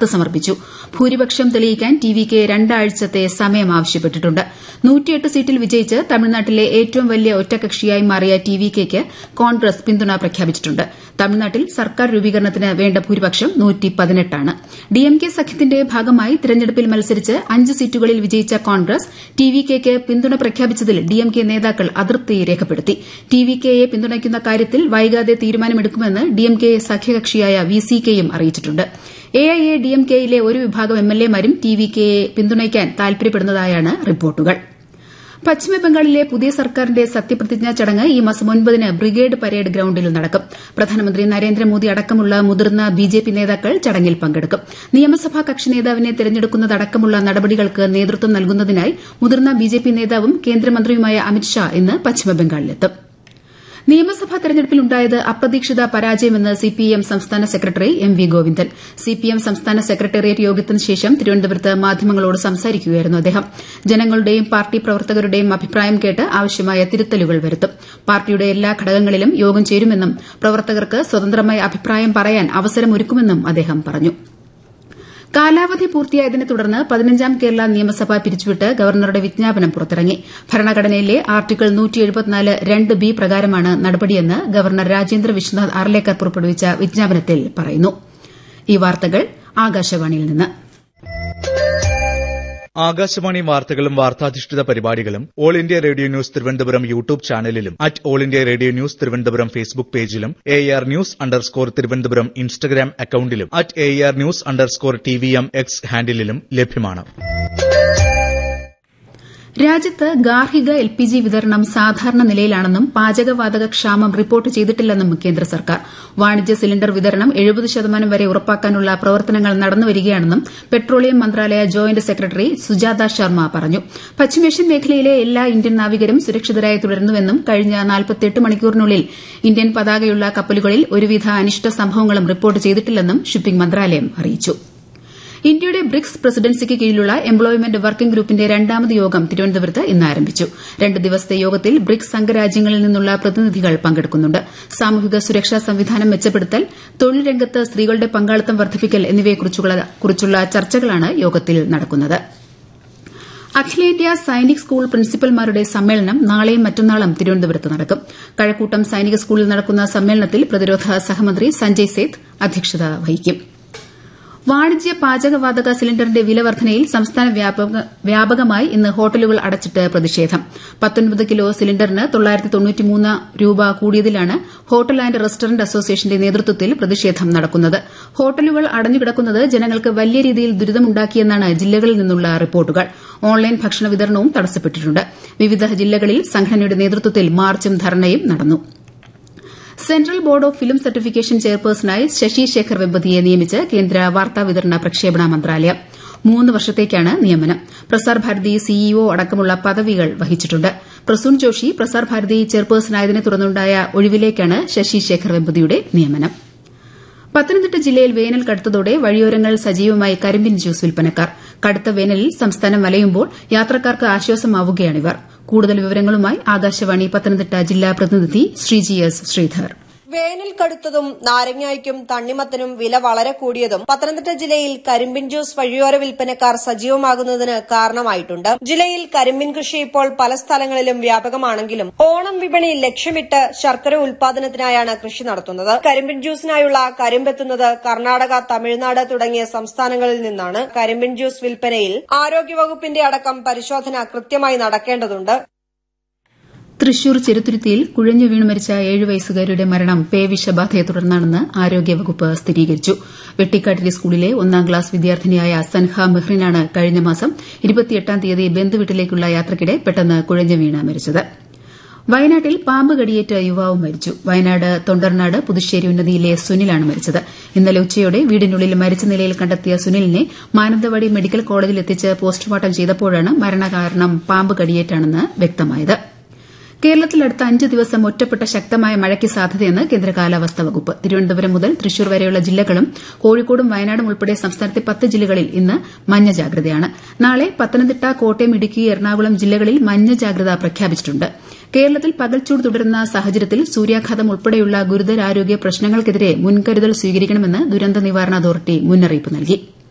കത്ത് സമർപ്പിച്ചു ഭൂരിപക്ഷം തെളിയിക്കാൻ ടി വി കെ രണ്ടാഴ്ചത്തെ സമയം ആവശ്യപ്പെട്ടിട്ടുണ്ട് നൂറ്റിയെട്ട് സീറ്റിൽ വിജയിച്ച് തമിഴ്നാട്ടിലെ ഏറ്റവും വലിയ ഒറ്റകക്ഷിയായി മാറിയ ടി വി കെയ്ക്ക് കോൺഗ്രസ് പിന്തുണ പ്രഖ്യാപിച്ചിട്ടുണ്ട് തമിഴ്നാട്ടിൽ സർക്കാർ രൂപീകരണത്തിന് വേണ്ട ഭൂരിപക്ഷം ആണ് ഡിഎംകെ സഖ്യത്തിന്റെ ഭാഗമായി തിരഞ്ഞെടുപ്പിൽ മത്സരിച്ച് അഞ്ച് സീറ്റുകളിൽ വിജയിച്ച കോൺഗ്രസ് ടി വി കെയ്ക്ക് പിന്തുണ പ്രഖ്യാപിച്ചതിൽ ഡിഎംകെ നേതാക്കൾ അതൃപ്തി രേഖപ്പെടുത്തി ടി വി കെയെ പിന്തുണയ്ക്കുന്ന കാര്യത്തിൽ വൈകാതെ തീരുമാനമെടുക്കുമെന്ന് ഡിഎംകെ സഖ്യകക്ഷിയായ വി സി കെയും അറിയിച്ചിട്ടുണ്ട് എഐഎഡിഎംകെയിലെ ഒരു വിഭാഗം എംഎൽഎമാരും ടി വി കെയെ പിന്തുണയ്ക്കാൻ താൽപര്യപ്പെടുന്നതായാണ് റിപ്പോർട്ടുകൾ പശ്ചിമബംഗാളിലെ പുതിയ സർക്കാരിന്റെ സത്യപ്രതിജ്ഞാ ചടങ്ങ് ഈ മാസം ഒൻപതിന് ബ്രിഗേഡ് പരേഡ് ഗ്രൌണ്ടിൽ നടക്കും പ്രധാനമന്ത്രി നരേന്ദ്രമോദി അടക്കമുള്ള മുതിർന്ന ബിജെപി നേതാക്കൾ ചടങ്ങിൽ പങ്കെടുക്കും നിയമസഭാ കക്ഷി നേതാവിനെ തെരഞ്ഞെടുക്കുന്നതടക്കമുള്ള നടപടികൾക്ക് നേതൃത്വം നൽകുന്നതിനായി മുതിർന്ന ബിജെപി നേതാവും കേന്ദ്രമന്ത്രിയുമായ അമിത്ഷാ ഇന്ന് പശ്ചിമബംഗാളിലെത്തും നിയമസഭാ തെരഞ്ഞെടുപ്പിൽ ഉണ്ടായത് അപ്രതീക്ഷിത പരാജയമെന്ന് സിപിഎം സംസ്ഥാന secretary M V Govindan CPM സംസ്ഥാന സെക്രട്ടേറിയറ്റ് യോഗത്തിന് ശേഷം തിരുവനന്തപുരത്ത് മാധ്യമങ്ങളോട് സംസാരിക്കുകയായിരുന്നു അദ്ദേഹം ജനങ്ങളുടെയും പാർട്ടി പ്രവർത്തകരുടെയും അഭിപ്രായം കേട്ട് ആവശ്യമായ തിരുത്തലുകൾ വരുത്തും പാർട്ടിയുടെ എല്ലാ ഘടകങ്ങളിലും യോഗം ചേരുമെന്നും പ്രവർത്തകർക്ക് സ്വതന്ത്രമായി അഭിപ്രായം പറയാൻ അവസരമൊരുക്കുമെന്നും അദ്ദേഹം പറഞ്ഞു കാലാവധി പൂർത്തിയായതിനെ തുടർന്ന് പതിനഞ്ചാം കേരള നിയമസഭ പിരിച്ചുവിട്ട് ഗവർണറുടെ വിജ്ഞാപനം പുറത്തിറങ്ങി ഭരണഘടനയിലെ ആർട്ടിക്കിൾ രണ്ട് ബി പ്രകാരമാണ് നടപടിയെന്ന് ഗവർണർ രാജേന്ദ്ര വിശ്വനാഥ് ആർലേക്കർ പുറപ്പെടുവിച്ച വിജ്ഞാപനത്തിൽ പറയുന്നു ഈ വാർത്തകൾ ആകാശവാണിയിൽ നിന്ന് ആകാശവാണി വാർത്തകളും വാർത്താധിഷ്ഠിത പരിപാടികളും all India radio news Thiruvananthapuram YouTube ചാനലിലും at all India radio news Thiruvananthapuram Facebook പേജിലും A R news underscore Thiruvananthapuram Instagram അക്കൌണ്ടിലും at A R news underscore T V M X ഹാൻഡിലും ലഭ്യമാണ് രാജ്യത്ത് ഗാർഹിക എൽ പി ജി വിതരണം സാധാരണ നിലയിലാണെന്നും പാചകവാതക ക്ഷാമം റിപ്പോർട്ട് ചെയ്തിട്ടില്ലെന്നും കേന്ദ്ര സർക്കാർ വാണിജ്യ സിലിണ്ടർ വിതരണം എഴുപത് ശതമാനം വരെ ഉറപ്പാക്കാനുള്ള പ്രവർത്തനങ്ങൾ നടന്നുവരികയാണെന്നും പെട്രോളിയം മന്ത്രാലയ ജോയിന്റ് സെക്രട്ടറി സുജാത ശർമ്മ പറഞ്ഞു പശ്ചിമേഷ്യൻ മേഖലയിലെ എല്ലാ ഇന്ത്യൻ നാവികരും സുരക്ഷിതരായി തുടരുന്നുവെന്നും കഴിഞ്ഞ മണിക്കൂറിനുള്ളിൽ ഇന്ത്യൻ പതാകയുള്ള കപ്പലുകളിൽ ഒരുവിധ അനിഷ്ട സംഭവങ്ങളും റിപ്പോർട്ട് ചെയ്തിട്ടില്ലെന്നും ഷിപ്പിംഗ് മന്ത്രാലയം അറിയിച്ചു ഇന്ത്യയുടെ ബ്രിക്സ് പ്രസിഡൻസിക്ക് കീഴിലുള്ള എംപ്ലോയ്മെന്റ് വർക്കിംഗ് ഗ്രൂപ്പിന്റെ രണ്ടാമത് യോഗം തിരുവനന്തപുരത്ത് ഇന്ന് ആരംഭിച്ചു രണ്ട് ദിവസത്തെ യോഗത്തിൽ ബ്രിക്സ് അംഗരാജ്യങ്ങളിൽ നിന്നുള്ള പ്രതിനിധികൾ പങ്കെടുക്കുന്നുണ്ട് സാമൂഹിക സുരക്ഷാ സംവിധാനം മെച്ചപ്പെടുത്തൽ തൊഴിൽ രംഗത്ത് സ്ത്രീകളുടെ പങ്കാളിത്തം വർദ്ധിപ്പിക്കൽ എന്നിവയെക്കുറിച്ചുള്ള ചർച്ചകളാണ് യോഗത്തിൽ നടക്കുന്നത് അഖിലേന്ത്യാ സൈനിക് സ്കൂൾ പ്രിൻസിപ്പൽമാരുടെ സമ്മേളനം നാളെയും മറ്റന്നാളും തിരുവനന്തപുരത്ത് നടക്കും കഴക്കൂട്ടം സൈനിക സ്കൂളിൽ നടക്കുന്ന സമ്മേളനത്തിൽ പ്രതിരോധ സഹമന്ത്രി സഞ്ജയ് സേത്ത് അധ്യക്ഷത വഹിക്കും വാണിജ്യ പാചകവാതക സിലിണ്ടറിന്റെ വില വർധനയിൽ സംസ്ഥാന വ്യാപകമായി ഇന്ന് ഹോട്ടലുകൾ അടച്ചിട്ട് പ്രതിഷേധം കിലോ സിലിണ്ടറിന് രൂപ കൂടിയതിലാണ് ഹോട്ടൽ ആന്റ് റെസ്റ്റോറന്റ് അസോസിയേഷന്റെ നേതൃത്വത്തിൽ പ്രതിഷേധം നടക്കുന്നത് ഹോട്ടലുകൾ അടഞ്ഞുകിടക്കുന്നത് ജനങ്ങൾക്ക് വലിയ രീതിയിൽ ദുരിതമുണ്ടാക്കിയെന്നാണ് ജില്ലകളിൽ നിന്നുള്ള റിപ്പോർട്ടുകൾ ഓൺലൈൻ ഭക്ഷണ വിതരണവും തടസ്സപ്പെട്ടിട്ടുണ്ട് വിവിധ ജില്ലകളിൽ സംഘടനയുടെ നേതൃത്വത്തിൽ മാർച്ചും ധർണയും നടന്നു central board of film certification ചെയർപേഴ്സണായി ശശി ശേഖർ വെമ്പതിയെ നിയമിച്ച് കേന്ദ്ര വാർത്താവിതരണ പ്രക്ഷേപണ മന്ത്രാലയം മൂന്ന് വർഷത്തേക്കാണ് നിയമനം പ്രസാർ ഭാരതി സിഇഒ അടക്കമുള്ള പദവികൾ വഹിച്ചിട്ടുണ്ട് പ്രസൂൺ ജോഷി പ്രസാർ ഭാരതി ചെയർപേഴ്സണായതിനെ തുടർന്നുണ്ടായ ഒഴിവിലേക്കാണ് ശശി ശേഖർ വെമ്പതിയുടെ നിയമനം പത്തനംതിട്ട ജില്ലയിൽ വേനൽ കടുത്തതോടെ വഴിയോരങ്ങൾ സജീവമായി കരിമ്പിൻ ജ്യൂസ് വിൽപ്പനക്കാർ കടുത്ത വേനലിൽ സംസ്ഥാനം വലയുമ്പോൾ യാത്രക്കാർക്ക് ആശ്വാസമാവുകയാണിവർ കൂടുതൽ വിവരങ്ങളുമായി ആകാശവാണി പത്തനംതിട്ട ജില്ലാ പ്രതിനിധി ശ്രീജി എസ് ശ്രീധർ വേനൽ കടുത്തതും നാരങ്ങായ്ക്കും തണ്ണിമത്തനും വില വളരെ കൂടിയതും പത്തനംതിട്ട ജില്ലയിൽ കരിമ്പിൻ ജ്യൂസ് വഴിയോര വിൽപ്പനക്കാർ സജീവമാകുന്നതിന് കാരണമായിട്ടുണ്ട് ജില്ലയിൽ കരിമ്പിൻ കൃഷി ഇപ്പോൾ പല സ്ഥലങ്ങളിലും വ്യാപകമാണെങ്കിലും ഓണം വിപണി ലക്ഷ്യമിട്ട് ശർക്കര ഉൽപാദനത്തിനായാണ് കൃഷി നടത്തുന്നത് കരിമ്പിൻ ജ്യൂസിനായുള്ള കരിമ്പെത്തുന്നത് കർണാടക തമിഴ്നാട് തുടങ്ങിയ സംസ്ഥാനങ്ങളിൽ നിന്നാണ് കരിമ്പിൻ ജ്യൂസ് വിൽപ്പനയിൽ ആരോഗ്യവകുപ്പിന്റെ അടക്കം പരിശോധന കൃത്യമായി നടക്കേണ്ടതുണ്ട് തൃശൂർ ചെറുത്തുരുത്തിയിൽ കുഴഞ്ഞു വീണു മരിച്ച ഏഴ് വയസ്സുകാരിയുടെ മരണം പേവിഷബാധയെ തുടർന്നാണെന്ന് ആരോഗ്യവകുപ്പ് സ്ഥിരീകരിച്ചു വെട്ടിക്കാട്ടിരി സ്കൂളിലെ ഒന്നാം ക്ലാസ് വിദ്യാർത്ഥിനിയായ സൻഹ മെഹ്റിനാണ് കഴിഞ്ഞ മാസം ഇരുപത്തിയെട്ടാം തീയതി ബന്ധുവീട്ടിലേക്കുള്ള യാത്രയ്ക്കിടെ പെട്ടെന്ന് കുഴഞ്ഞു വീണ് മരിച്ചത് വയനാട്ടിൽ പാമ്പ് കടിയേറ്റ് യുവാവ് മരിച്ചു വയനാട് തൊണ്ടർനാട് പുതുശ്ശേരി ഉന്നതിയിലെ സുനിലാണ് മരിച്ചത് ഇന്നലെ ഉച്ചയോടെ വീടിനുള്ളിൽ മരിച്ച നിലയിൽ കണ്ടെത്തിയ സുനിലിനെ മാനന്തവാടി മെഡിക്കൽ കോളേജിൽ എത്തിച്ച് പോസ്റ്റ്മോർട്ടം ചെയ്തപ്പോഴാണ് മരണകാരണം പാമ്പ് കടിയേറ്റാണെന്ന് വ്യക്തമായത് കേരളത്തിൽ അടുത്ത അഞ്ച് ദിവസം ഒറ്റപ്പെട്ട ശക്തമായ മഴയ്ക്ക് സാധ്യതയെന്ന് കേന്ദ്ര കാലാവസ്ഥാ വകുപ്പ് തിരുവനന്തപുരം മുതൽ തൃശൂർ വരെയുള്ള ജില്ലകളും കോഴിക്കോടും വയനാടും ഉൾപ്പെടെ സംസ്ഥാനത്തെ പത്ത് ജില്ലകളിൽ ഇന്ന് മഞ്ഞ ജാഗ്രതയാണ് നാളെ പത്തനംതിട്ട കോട്ടയം ഇടുക്കി എറണാകുളം ജില്ലകളിൽ മഞ്ഞ ജാഗ്രത പ്രഖ്യാപിച്ചിട്ടുണ്ട് കേരളത്തിൽ പകൽച്ചൂട് തുടരുന്ന സാഹചര്യത്തിൽ സൂര്യാഘാതം ഉൾപ്പെടെയുള്ള ഗുരുതരാരോഗ്യ പ്രശ്നങ്ങൾക്കെതിരെ മുൻകരുതൽ സ്വീകരിക്കണമെന്ന് ദുരന്ത നിവാരണ അതോറിറ്റി മുന്നറിയിപ്പ് നൽകി